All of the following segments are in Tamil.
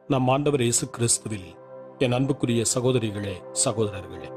நம் ஆண்டவர் இயேசு கிறிஸ்துவில் என் அன்புக்குரிய சகோதரிகளே சகோதரர்களே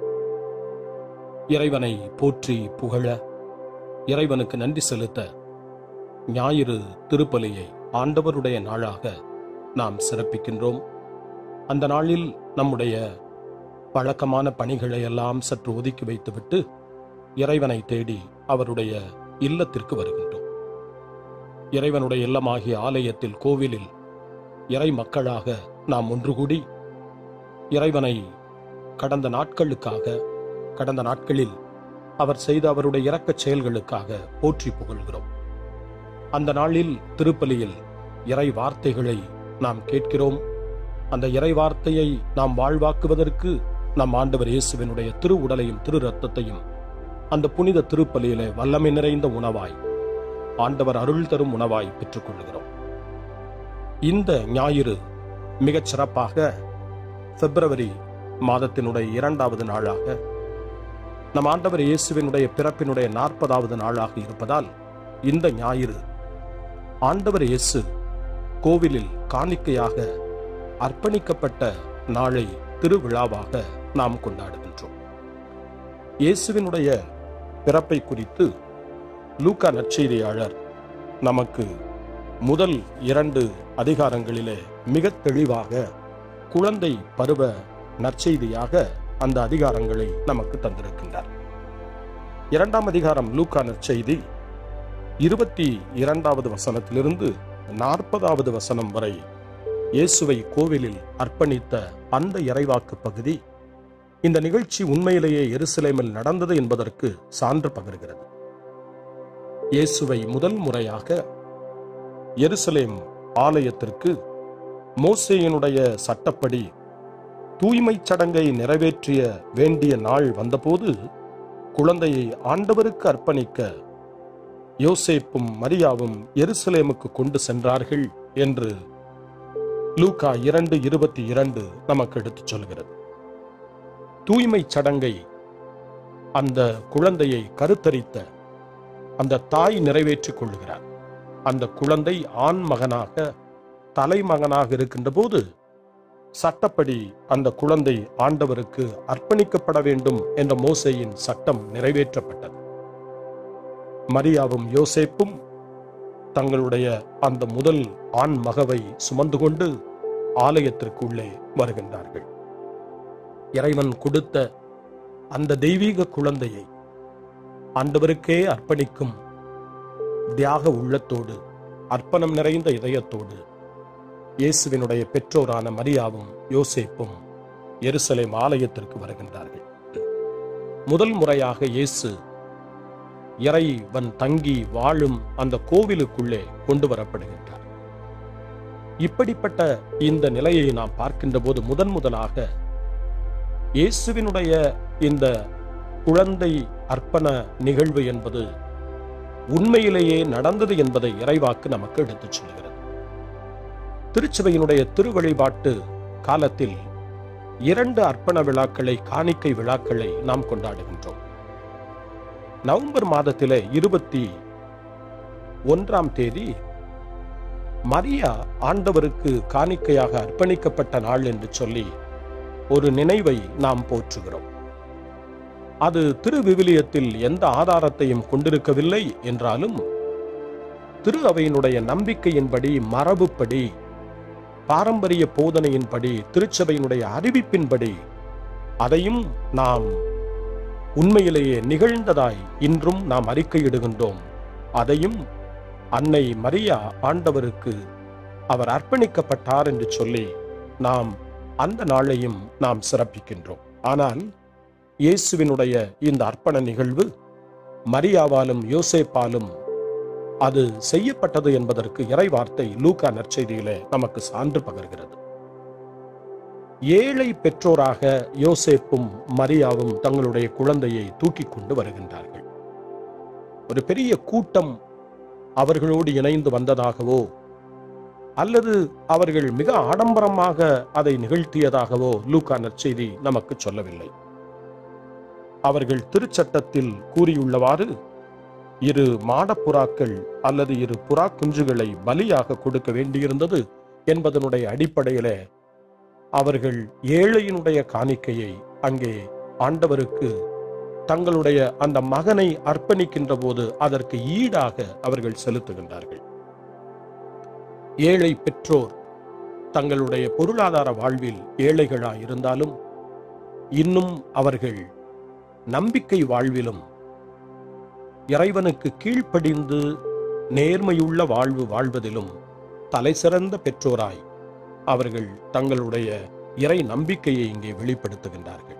இறைவனை போற்றி புகழ இறைவனுக்கு நன்றி செலுத்த ஞாயிறு திருப்பலியை ஆண்டவருடைய நாளாக நாம் சிறப்பிக்கின்றோம் அந்த நாளில் நம்முடைய பழக்கமான பணிகளை எல்லாம் சற்று ஒதுக்கி வைத்துவிட்டு இறைவனை தேடி அவருடைய இல்லத்திற்கு வருகின்றோம் இறைவனுடைய இல்லமாகிய ஆலயத்தில் கோவிலில் இறை மக்களாக நாம் ஒன்று கூடி இறைவனை கடந்த நாட்களுக்காக கடந்த நாட்களில் அவர் செய்த அவருடைய இரக்கச் செயல்களுக்காக போற்றி புகழ்கிறோம் அந்த நாளில் திருப்பலியில் இறை வார்த்தைகளை நாம் கேட்கிறோம் அந்த இறை வார்த்தையை நாம் வாழ்வாக்குவதற்கு நம் ஆண்டவர் இயேசுவினுடைய திரு உடலையும் திரு ரத்தத்தையும் அந்த புனித திருப்பலியிலே வல்லமை நிறைந்த உணவாய் ஆண்டவர் அருள் தரும் உணவாய் பெற்றுக்கொள்கிறோம் இந்த ஞாயிறு மிகச் சிறப்பாக பிப்ரவரி மாதத்தினுடைய இரண்டாவது நாளாக நம் ஆண்டவர் இயேசுவினுடைய பிறப்பினுடைய நாற்பதாவது நாளாக இருப்பதால் இந்த ஞாயிறு ஆண்டவர் இயேசு கோவிலில் காணிக்கையாக அர்ப்பணிக்கப்பட்ட நாளை திருவிழாவாக நாம் கொண்டாடுகின்றோம் இயேசுவினுடைய பிறப்பை குறித்து லூக்கா நற்செய்தியாளர் நமக்கு முதல் இரண்டு அதிகாரங்களிலே மிக தெளிவாக குழந்தை பருவ நற்செய்தியாக அந்த அதிகாரங்களை நமக்கு தந்திருக்கின்றார் இரண்டாம் அதிகாரம் லூக்கா நற்செய்தி இருபத்தி இரண்டாவது வசனத்திலிருந்து நாற்பதாவது வசனம் வரை இயேசுவை கோவிலில் அர்ப்பணித்த அந்த இறைவாக்கு பகுதி இந்த நிகழ்ச்சி உண்மையிலேயே எருசலேமில் நடந்தது என்பதற்கு சான்று பகர்கிறது இயேசுவை முதல் முறையாக எருசலேம் ஆலயத்திற்கு மோசேயினுடைய சட்டப்படி தூய்மைச் சடங்கை நிறைவேற்றிய வேண்டிய நாள் வந்தபோது குழந்தையை ஆண்டவருக்கு அர்ப்பணிக்க யோசேப்பும் மரியாவும் எருசலேமுக்கு கொண்டு சென்றார்கள் என்று லூகா இரண்டு இருபத்தி இரண்டு நமக்கு எடுத்துச் சொல்கிறது தூய்மைச் சடங்கை அந்த குழந்தையை கருத்தரித்த அந்த தாய் நிறைவேற்றிக் கொள்கிறார் அந்த குழந்தை ஆண் மகனாக தலைமகனாக இருக்கின்ற போது சட்டப்படி அந்த குழந்தை ஆண்டவருக்கு அர்ப்பணிக்கப்பட வேண்டும் என்ற மோசையின் சட்டம் நிறைவேற்றப்பட்டது மரியாவும் யோசேப்பும் தங்களுடைய அந்த முதல் ஆண் மகவை சுமந்து கொண்டு ஆலயத்திற்குள்ளே வருகின்றார்கள் இறைவன் கொடுத்த அந்த தெய்வீக குழந்தையை ஆண்டவருக்கே அர்ப்பணிக்கும் தியாக உள்ளத்தோடு அர்ப்பணம் நிறைந்த இதயத்தோடு இயேசுவினுடைய பெற்றோரான மரியாவும் யோசேப்பும் எருசலேம் ஆலயத்திற்கு வருகின்றார்கள் முதல் முறையாக இயேசு இறைவன் தங்கி வாழும் அந்த கோவிலுக்குள்ளே கொண்டு வரப்படுகின்றார் இப்படிப்பட்ட இந்த நிலையை நாம் பார்க்கின்ற போது முதன் முதலாக இயேசுவினுடைய இந்த குழந்தை அர்ப்பண நிகழ்வு என்பது உண்மையிலேயே நடந்தது என்பதை இறைவாக்கு நமக்கு எடுத்துச் சொல்கிறது திருச்சபையினுடைய திருவழிபாட்டு காலத்தில் இரண்டு அர்ப்பண விழாக்களை காணிக்கை விழாக்களை நாம் கொண்டாடுகின்றோம் நவம்பர் மாதத்திலே இருபத்தி ஒன்றாம் தேதி மரியா ஆண்டவருக்கு காணிக்கையாக அர்ப்பணிக்கப்பட்ட நாள் என்று சொல்லி ஒரு நினைவை நாம் போற்றுகிறோம் அது திரு விவிலியத்தில் எந்த ஆதாரத்தையும் கொண்டிருக்கவில்லை என்றாலும் திரு அவையினுடைய நம்பிக்கையின்படி மரபுப்படி பாரம்பரிய போதனையின்படி திருச்சபையினுடைய அறிவிப்பின்படி அதையும் நாம் உண்மையிலேயே நிகழ்ந்ததாய் இன்றும் நாம் அறிக்கையிடுகின்றோம் அதையும் அன்னை மரியா ஆண்டவருக்கு அவர் அர்ப்பணிக்கப்பட்டார் என்று சொல்லி நாம் அந்த நாளையும் நாம் சிறப்பிக்கின்றோம் ஆனால் இயேசுவினுடைய இந்த அர்ப்பண நிகழ்வு மரியாவாலும் யோசேப்பாலும் அது செய்யப்பட்டது என்பதற்கு இறை வார்த்தை லூக்கா நற்செய்தியிலே நமக்கு சான்று பகர்கிறது ஏழை பெற்றோராக யோசேப்பும் மரியாவும் தங்களுடைய குழந்தையை தூக்கி கொண்டு வருகின்றார்கள் ஒரு பெரிய கூட்டம் அவர்களோடு இணைந்து வந்ததாகவோ அல்லது அவர்கள் மிக ஆடம்பரமாக அதை நிகழ்த்தியதாகவோ லூக்கா நற்செய்தி நமக்கு சொல்லவில்லை அவர்கள் திருச்சட்டத்தில் கூறியுள்ளவாறு இரு மாடப்புறாக்கள் அல்லது இரு புறா குஞ்சுகளை பலியாக கொடுக்க வேண்டியிருந்தது என்பதனுடைய அடிப்படையிலே அவர்கள் ஏழையினுடைய காணிக்கையை அங்கே ஆண்டவருக்கு தங்களுடைய அந்த மகனை அர்ப்பணிக்கின்ற போது அதற்கு ஈடாக அவர்கள் செலுத்துகின்றார்கள் ஏழை பெற்றோர் தங்களுடைய பொருளாதார வாழ்வில் ஏழைகளாய் இருந்தாலும் இன்னும் அவர்கள் நம்பிக்கை வாழ்விலும் இறைவனுக்கு கீழ்ப்படிந்து நேர்மையுள்ள வாழ்வு வாழ்வதிலும் தலைசிறந்த பெற்றோராய் அவர்கள் தங்களுடைய இறை நம்பிக்கையை இங்கே வெளிப்படுத்துகின்றார்கள்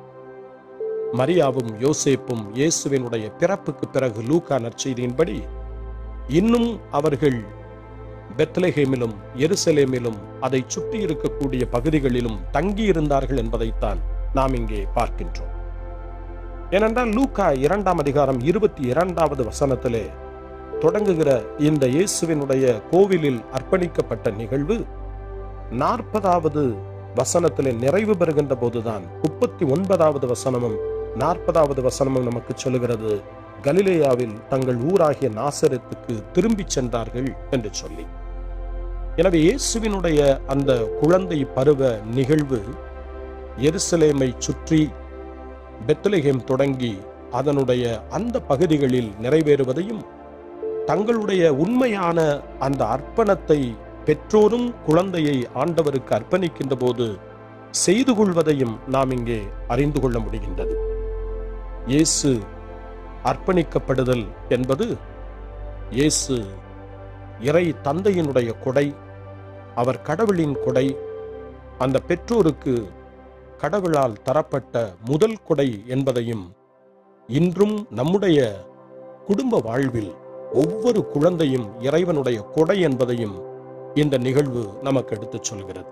மரியாவும் யோசேப்பும் இயேசுவினுடைய பிறப்புக்கு பிறகு லூக்கா நற்செய்தியின்படி இன்னும் அவர்கள் பெத்லஹேமிலும் எருசலேமிலும் அதை சுற்றி இருக்கக்கூடிய பகுதிகளிலும் தங்கியிருந்தார்கள் என்பதைத்தான் நாம் இங்கே பார்க்கின்றோம் ஏனென்றால் லூக்கா இரண்டாம் அதிகாரம் இருபத்தி இரண்டாவது வசனத்திலே தொடங்குகிற இந்த இயேசுவினுடைய கோவிலில் அர்ப்பணிக்கப்பட்ட நிகழ்வு நாற்பதாவது வசனத்திலே நிறைவு பெறுகின்ற போதுதான் முப்பத்தி ஒன்பதாவது வசனமும் நாற்பதாவது வசனமும் நமக்கு சொல்லுகிறது கலிலேயாவில் தங்கள் ஊராகிய நாசரத்துக்கு திரும்பிச் சென்றார்கள் என்று சொல்லி எனவே இயேசுவினுடைய அந்த குழந்தை பருவ நிகழ்வு எருசலேமை சுற்றி பெத்லகேம் தொடங்கி அதனுடைய அந்த பகுதிகளில் நிறைவேறுவதையும் தங்களுடைய உண்மையான அந்த அர்ப்பணத்தை பெற்றோரும் குழந்தையை ஆண்டவருக்கு அர்ப்பணிக்கின்ற போது செய்து கொள்வதையும் நாம் இங்கே அறிந்து கொள்ள முடிகின்றது இயேசு அர்ப்பணிக்கப்படுதல் என்பது இயேசு இறை தந்தையினுடைய கொடை அவர் கடவுளின் கொடை அந்த பெற்றோருக்கு கடவுளால் தரப்பட்ட முதல் கொடை என்பதையும் இன்றும் நம்முடைய குடும்ப வாழ்வில் ஒவ்வொரு குழந்தையும் இறைவனுடைய கொடை என்பதையும் இந்த நிகழ்வு நமக்கு எடுத்துச் சொல்கிறது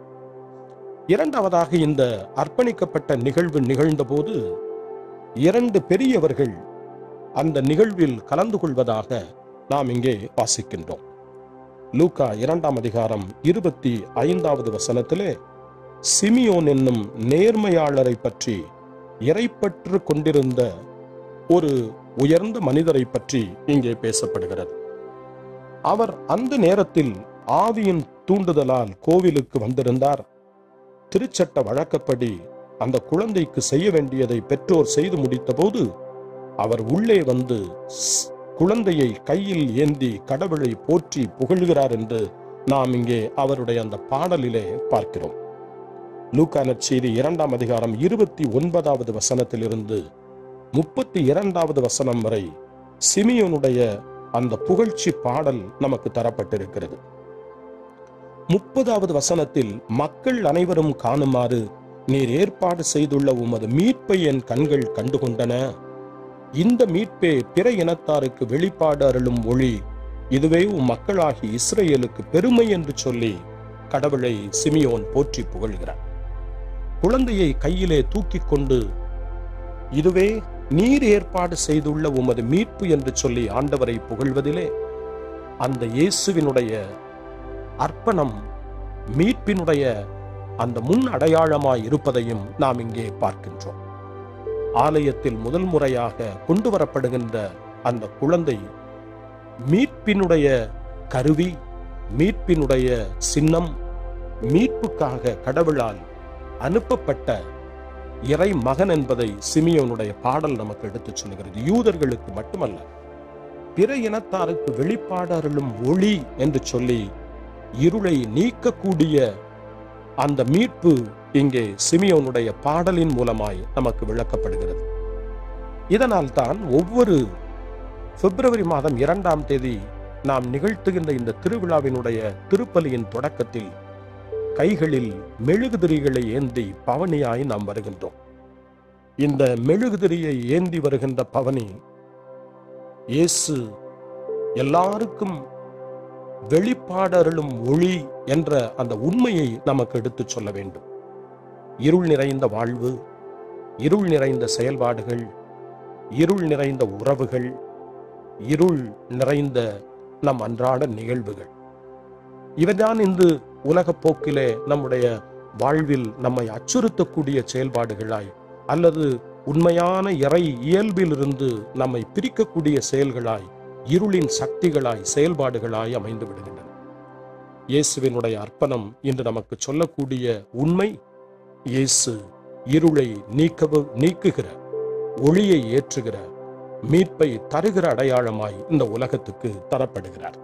இரண்டாவதாக இந்த அர்ப்பணிக்கப்பட்ட நிகழ்வு நிகழ்ந்தபோது இரண்டு பெரியவர்கள் அந்த நிகழ்வில் கலந்து கொள்வதாக நாம் இங்கே வாசிக்கின்றோம் லூக்கா இரண்டாம் அதிகாரம் இருபத்தி ஐந்தாவது வசனத்திலே சிமியோன் என்னும் நேர்மையாளரை பற்றி இறைப்பற்று கொண்டிருந்த ஒரு உயர்ந்த மனிதரை பற்றி இங்கே பேசப்படுகிறது அவர் அந்த நேரத்தில் ஆவியின் தூண்டுதலால் கோவிலுக்கு வந்திருந்தார் திருச்சட்ட வழக்கப்படி அந்த குழந்தைக்கு செய்ய வேண்டியதை பெற்றோர் செய்து முடித்தபோது அவர் உள்ளே வந்து ஸ்- குழந்தையை கையில் ஏந்தி கடவுளை போற்றி புகழ்கிறார் என்று நாம் இங்கே அவருடைய அந்த பாடலிலே பார்க்கிறோம் லூக்கா நற்செய்தி இரண்டாம் அதிகாரம் இருபத்தி ஒன்பதாவது வசனத்திலிருந்து முப்பத்தி இரண்டாவது வசனம் வரை சிமியோனுடைய அந்த புகழ்ச்சி பாடல் நமக்கு தரப்பட்டிருக்கிறது முப்பதாவது வசனத்தில் மக்கள் அனைவரும் காணுமாறு நீர் ஏற்பாடு செய்துள்ள உமது மீட்பை என் கண்கள் கண்டுகொண்டன இந்த மீட்பே பிற இனத்தாருக்கு வெளிப்பாடு அருளும் ஒளி இதுவே உம் மக்களாகி இஸ்ரேலுக்கு பெருமை என்று சொல்லி கடவுளை சிமியோன் போற்றி புகழ்கிறார் குழந்தையை கையிலே தூக்கிக் கொண்டு இதுவே நீர் ஏற்பாடு செய்துள்ள உமது மீட்பு என்று சொல்லி ஆண்டவரை புகழ்வதிலே அந்த இயேசுவினுடைய அர்ப்பணம் மீட்பினுடைய அந்த முன் அடையாளமாய் இருப்பதையும் நாம் இங்கே பார்க்கின்றோம் ஆலயத்தில் முதல் முறையாக கொண்டு வரப்படுகின்ற அந்த குழந்தை மீட்பினுடைய கருவி மீட்பினுடைய சின்னம் மீட்புக்காக கடவுளால் அனுப்பப்பட்ட இறை மகன் என்பதை சிமியோனுடைய பாடல் நமக்கு எடுத்துச் சொல்லுகிறது யூதர்களுக்கு மட்டுமல்ல பிற இனத்தாருக்கு வெளிப்பாடு அருளும் ஒளி என்று சொல்லி இருளை நீக்கக்கூடிய அந்த மீட்பு இங்கே சிமியோனுடைய பாடலின் மூலமாய் நமக்கு விளக்கப்படுகிறது இதனால் தான் ஒவ்வொரு பிப்ரவரி மாதம் இரண்டாம் தேதி நாம் நிகழ்த்துகின்ற இந்த திருவிழாவினுடைய திருப்பலியின் தொடக்கத்தில் கைகளில் மெழுகுதிரிகளை ஏந்தி பவனியாய் நாம் வருகின்றோம் இந்த மெழுகுதிரியை ஏந்தி வருகின்ற பவனி இயேசு எல்லாருக்கும் வெளிப்பாடருளும் ஒளி என்ற அந்த உண்மையை நமக்கு எடுத்துச் சொல்ல வேண்டும் இருள் நிறைந்த வாழ்வு இருள் நிறைந்த செயல்பாடுகள் இருள் நிறைந்த உறவுகள் இருள் நிறைந்த நம் அன்றாட நிகழ்வுகள் இவைதான் இந்த உலகப் போக்கிலே நம்முடைய வாழ்வில் நம்மை அச்சுறுத்தக்கூடிய செயல்பாடுகளாய் அல்லது உண்மையான இறை இயல்பிலிருந்து நம்மை பிரிக்கக்கூடிய செயல்களாய் இருளின் சக்திகளாய் செயல்பாடுகளாய் அமைந்து விடுகின்றன இயேசுவினுடைய அர்ப்பணம் இன்று நமக்கு சொல்லக்கூடிய உண்மை இயேசு இருளை நீக்கவு நீக்குகிற ஒளியை ஏற்றுகிற மீட்பை தருகிற அடையாளமாய் இந்த உலகத்துக்கு தரப்படுகிறார்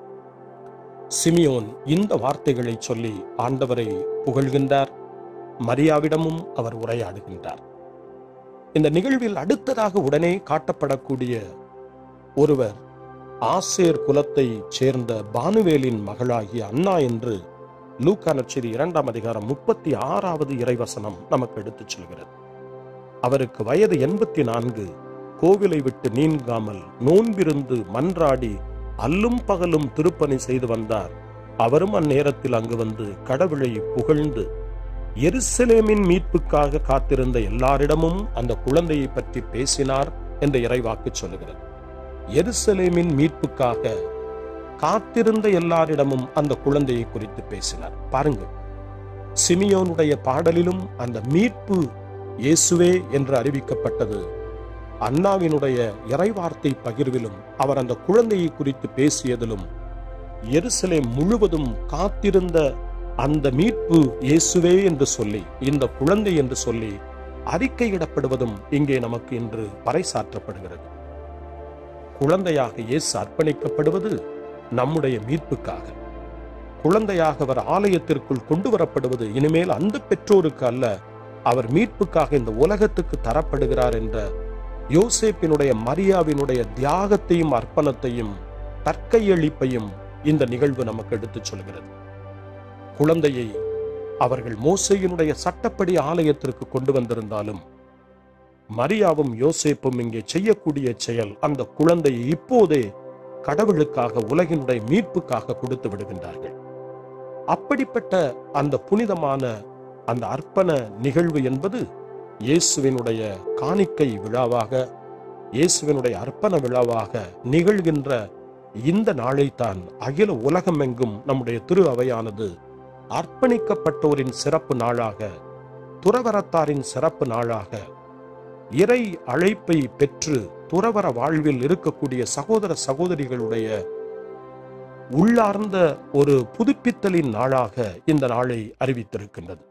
சிமியோன் இந்த வார்த்தைகளை சொல்லி ஆண்டவரை புகழ்கின்றார் மரியாவிடமும் அவர் உரையாடுகின்றார் இந்த நிகழ்வில் அடுத்ததாக உடனே காட்டப்படக்கூடிய ஒருவர் ஆசேர் குலத்தைச் சேர்ந்த பானுவேலின் மகளாகிய அண்ணா என்று லூக்கா நற்செய்தி இரண்டாம் அதிகாரம் முப்பத்தி ஆறாவது இறைவசனம் நமக்கு எடுத்துச் சொல்கிறது அவருக்கு வயது எண்பத்தி நான்கு கோவிலை விட்டு நீங்காமல் நோன்பிருந்து மன்றாடி அல்லும் பகலும் திருப்பணி செய்து வந்தார் அவரும் அந்நேரத்தில் அங்கு வந்து கடவுளை புகழ்ந்து எருசலேமின் மீட்புக்காக காத்திருந்த எல்லாரிடமும் அந்த குழந்தையை பற்றி பேசினார் என்ற இறைவாக்கு சொல்லுகிறது எருசலேமின் மீட்புக்காக காத்திருந்த எல்லாரிடமும் அந்த குழந்தையை குறித்து பேசினார் பாருங்கள் சிமியோனுடைய பாடலிலும் அந்த மீட்பு இயேசுவே என்று அறிவிக்கப்பட்டது அண்ணாவினுடைய இறைவார்த்தை பகிர்விலும் அவர் அந்த குழந்தையை குறித்து பேசியதிலும் எருசலேம் முழுவதும் காத்திருந்த அந்த மீட்பு இயேசுவே என்று சொல்லி இந்த குழந்தை என்று சொல்லி அறிக்கையிடப்படுவதும் இங்கே நமக்கு இன்று பறைசாற்றப்படுகிறது குழந்தையாக இயேசு அர்ப்பணிக்கப்படுவது நம்முடைய மீட்புக்காக குழந்தையாக அவர் ஆலயத்திற்குள் கொண்டு வரப்படுவது இனிமேல் அந்த பெற்றோருக்கு அல்ல அவர் மீட்புக்காக இந்த உலகத்துக்கு தரப்படுகிறார் என்ற யோசேப்பினுடைய மரியாவினுடைய தியாகத்தையும் அர்ப்பணத்தையும் தற்கையளிப்பையும் இந்த நிகழ்வு நமக்கு எடுத்துச் சொல்கிறது குழந்தையை அவர்கள் மோசையினுடைய சட்டப்படி ஆலயத்திற்கு கொண்டு வந்திருந்தாலும் மரியாவும் யோசேப்பும் இங்கே செய்யக்கூடிய செயல் அந்த குழந்தையை இப்போதே கடவுளுக்காக உலகினுடைய மீட்புக்காக கொடுத்து விடுகின்றார்கள் அப்படிப்பட்ட அந்த புனிதமான அந்த அர்ப்பண நிகழ்வு என்பது இயேசுவினுடைய காணிக்கை விழாவாக இயேசுவினுடைய அர்ப்பண விழாவாக நிகழ்கின்ற இந்த நாளைத்தான் அகில உலகமெங்கும் நம்முடைய திரு அவையானது அர்ப்பணிக்கப்பட்டோரின் சிறப்பு நாளாக துறவரத்தாரின் சிறப்பு நாளாக இறை அழைப்பை பெற்று துறவர வாழ்வில் இருக்கக்கூடிய சகோதர சகோதரிகளுடைய உள்ளார்ந்த ஒரு புதுப்பித்தலின் நாளாக இந்த நாளை அறிவித்திருக்கின்றது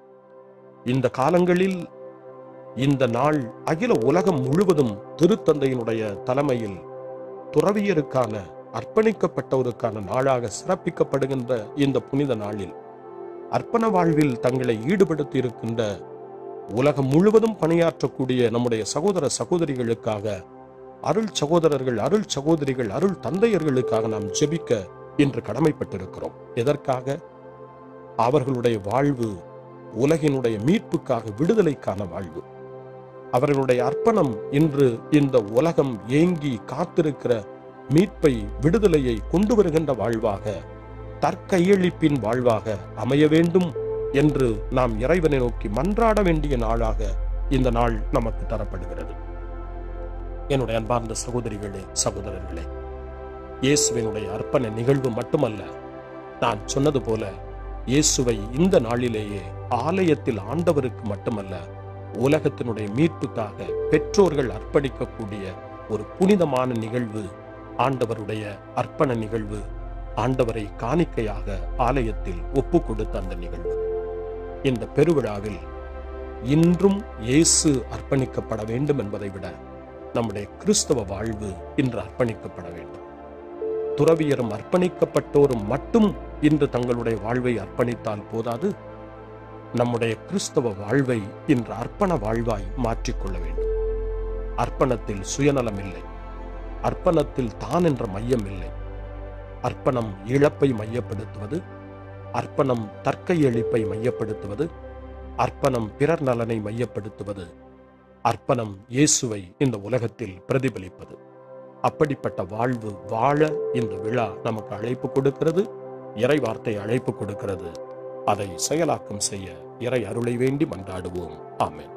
இந்த காலங்களில் இந்த நாள் அகில உலகம் முழுவதும் திருத்தந்தையினுடைய தலைமையில் துறவியருக்கான அர்ப்பணிக்கப்பட்டவருக்கான நாளாக சிறப்பிக்கப்படுகின்ற இந்த புனித நாளில் அர்ப்பண வாழ்வில் தங்களை ஈடுபடுத்தி இருக்கின்ற உலகம் முழுவதும் பணியாற்றக்கூடிய நம்முடைய சகோதர சகோதரிகளுக்காக அருள் சகோதரர்கள் அருள் சகோதரிகள் அருள் தந்தையர்களுக்காக நாம் ஜெபிக்க இன்று கடமைப்பட்டிருக்கிறோம் எதற்காக அவர்களுடைய வாழ்வு உலகினுடைய மீட்புக்காக விடுதலைக்கான வாழ்வு அவர்களுடைய அர்ப்பணம் இன்று இந்த உலகம் ஏங்கி காத்திருக்கிற மீட்பை விடுதலையை கொண்டு வருகின்ற வாழ்வாக தற்கையளிப்பின் வாழ்வாக அமைய வேண்டும் என்று நாம் இறைவனை நோக்கி மன்றாட வேண்டிய நாளாக இந்த நாள் நமக்கு தரப்படுகிறது என்னுடைய அன்பார்ந்த சகோதரிகளே சகோதரர்களே இயேசுவினுடைய அர்ப்பண நிகழ்வு மட்டுமல்ல நான் சொன்னது போல இயேசுவை இந்த நாளிலேயே ஆலயத்தில் ஆண்டவருக்கு மட்டுமல்ல உலகத்தினுடைய மீட்புக்காக பெற்றோர்கள் அர்ப்பணிக்கக்கூடிய ஒரு புனிதமான நிகழ்வு ஆண்டவருடைய அர்ப்பண நிகழ்வு ஆண்டவரை காணிக்கையாக ஆலயத்தில் ஒப்பு கொடுத்த அந்த நிகழ்வு இந்த பெருவிழாவில் இன்றும் இயேசு அர்ப்பணிக்கப்பட வேண்டும் என்பதை விட நம்முடைய கிறிஸ்தவ வாழ்வு இன்று அர்ப்பணிக்கப்பட வேண்டும் துறவியரும் அர்ப்பணிக்கப்பட்டோரும் மட்டும் இன்று தங்களுடைய வாழ்வை அர்ப்பணித்தால் போதாது நம்முடைய கிறிஸ்தவ வாழ்வை இன்று அர்ப்பண வாழ்வாய் மாற்றிக்கொள்ள வேண்டும் அர்ப்பணத்தில் சுயநலம் இல்லை அர்ப்பணத்தில் தான் என்ற மையம் இல்லை அர்ப்பணம் இழப்பை மையப்படுத்துவது அர்ப்பணம் தற்கையளிப்பை மையப்படுத்துவது அர்ப்பணம் பிறர் நலனை மையப்படுத்துவது அர்ப்பணம் இயேசுவை இந்த உலகத்தில் பிரதிபலிப்பது அப்படிப்பட்ட வாழ்வு வாழ இந்த விழா நமக்கு அழைப்பு கொடுக்கிறது இறை வார்த்தை அழைப்பு கொடுக்கிறது அதை செயலாக்கம் செய்ய இறை அருளை வேண்டி மன்றாடுவோம் ஆமென்